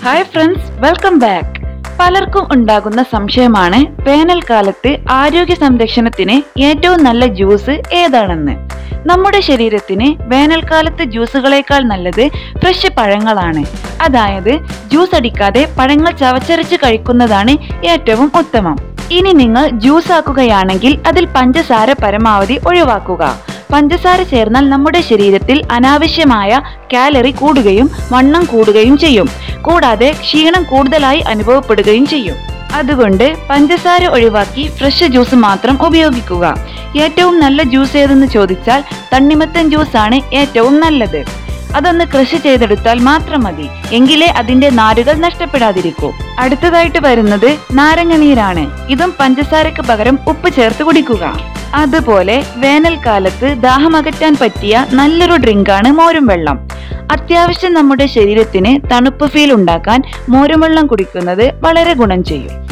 hi friends welcome back പലർക്കും ഉണ്ടാകുന്ന സംശയമാണ് വേനൽക്കാലത്ത് ആരോഗ്യ സംരക്ഷണത്തിന് ഏറ്റവും നല്ല ജ്യൂസ് ഏതാണെന്ന് നമ്മുടെ ശരീരത്തിന് വേനൽക്കാലത്ത് ജ്യൂസുകളേക്കാൾ നല്ലത് ഫ്രഷ് പഴങ്ങളാണ് അതായത് ജ്യൂസ് അടിക്കാതെ പഴങ്ങൾ ചവച്ചരച്ച് കഴിക്കുന്നതാണ് ഏറ്റവും ഉത്തമം ഇനി നിങ്ങൾ ജ്യൂസ് ആക്കുകയാണെങ്കിൽ അതിൽ പഞ്ചസാര പരമാവധി ഒഴിവാക്കുക പഞ്ചസാര ചേർന്നാൽ നമ്മുടെ ശരീരത്തിൽ അനാവശ്യമായ കാലറി കൂടുകയും വണ്ണം കൂടുകയും ചെയ്യും കൂടാതെ ക്ഷീണം കൂടുതലായി അനുഭവപ്പെടുകയും ചെയ്യും അതുകൊണ്ട് പഞ്ചസാര ഒഴിവാക്കി ഫ്രഷ് ജ്യൂസ് മാത്രം ഉപയോഗിക്കുക ഏറ്റവും നല്ല ജ്യൂസ് ഏതെന്ന് ചോദിച്ചാൽ തണ്ണിമത്തൻ ജ്യൂസ് ആണ് ഏറ്റവും നല്ലത് അതൊന്ന് കൃഷി ചെയ്തെടുത്താൽ മാത്രം മതി എങ്കിലേ അതിന്റെ നാരുകൾ നഷ്ടപ്പെടാതിരിക്കൂ അടുത്തതായിട്ട് വരുന്നത് നാരങ്ങ നീരാണ് ഇതും പഞ്ചസാരക്ക് പകരം ഉപ്പ് ചേർത്ത് കുടിക്കുക അതുപോലെ വേനൽക്കാലത്ത് ദാഹമകറ്റാൻ പറ്റിയ നല്ലൊരു ഡ്രിങ്കാണ് മോരും വെള്ളം അത്യാവശ്യം നമ്മുടെ ശരീരത്തിന് തണുപ്പ് ഫീൽ ഉണ്ടാക്കാൻ മോരും വെള്ളം കുടിക്കുന്നത് വളരെ ഗുണം ചെയ്യും